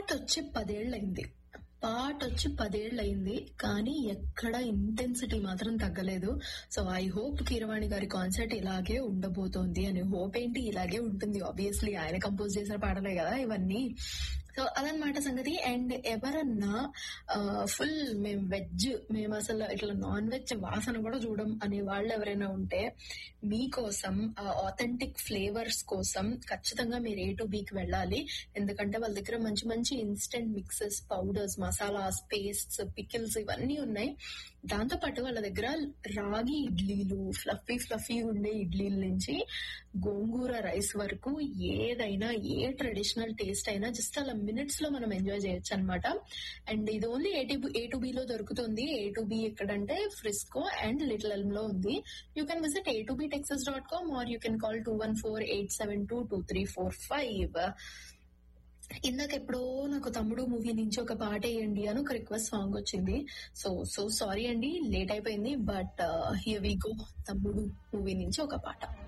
పాట వచ్చి పదేళ్ళయింది పాట వచ్చి పదేళ్ళయింది కానీ ఎక్కడ ఇంటెన్సిటీ మాత్రం తగ్గలేదు సో ఐ హోప్ కీరవాణి గారి కాన్సర్ట్ ఇలాగే ఉండబోతోంది అని హోప్ ఏంటి ఇలాగే ఉంటుంది ఆబ్వియస్లీ ఆయన కంపోజ్ చేసిన పాటలే కదా ఇవన్నీ సో అదనమాట సంగతి అండ్ ఎవరన్నా ఫుల్ మేము వెజ్ మేము అసలు ఇట్లా నాన్ వెజ్ వాసన కూడా చూడం అనే వాళ్ళు ఎవరైనా ఉంటే మీకోసం ఆథెంటిక్ ఫ్లేవర్స్ కోసం ఖచ్చితంగా మీరు ఏ టు బీకి వెళ్ళాలి ఎందుకంటే వాళ్ళ దగ్గర మంచి మంచి instant mixes powders masalas pastes pickles ఇవన్నీ ఉన్నాయి దాంతో పాటు వాళ్ళ దగ్గర రాగి ఇడ్లీలు ఫ్లఫీ ఫ్లఫీ ఉండే ఇడ్లీల నుంచి గోంగూర రైస్ వరకు ఏదైనా ఏ ట్రెడిషనల్ టేస్ట్ అయినా జస్ట్ అలా మినిట్స్ లో మనం ఎంజాయ్ చేయొచ్చు అనమాట అండ్ ఇది ఓన్లీ ఏటీ ఏ టు బి లో దొరుకుతుంది ఏ టు బి ఎక్కడంటే ఫ్రిస్కో అండ్ లిటిల్ ఎల్మ్ లో ఉంది you can visit A to B Texas dot com or you can call two one four eight seven two two three four five ఇందాక ఎప్పుడో నాకు తమ్ముడు movie నుంచి ఒక పాట వేయండి అని ఒక రిక్వెస్ట్ సాంగ్ వచ్చింది సో సో సారీ అండి లేట్ అయిపోయింది but here we go Thammudu movie నుంచి ఒక పాట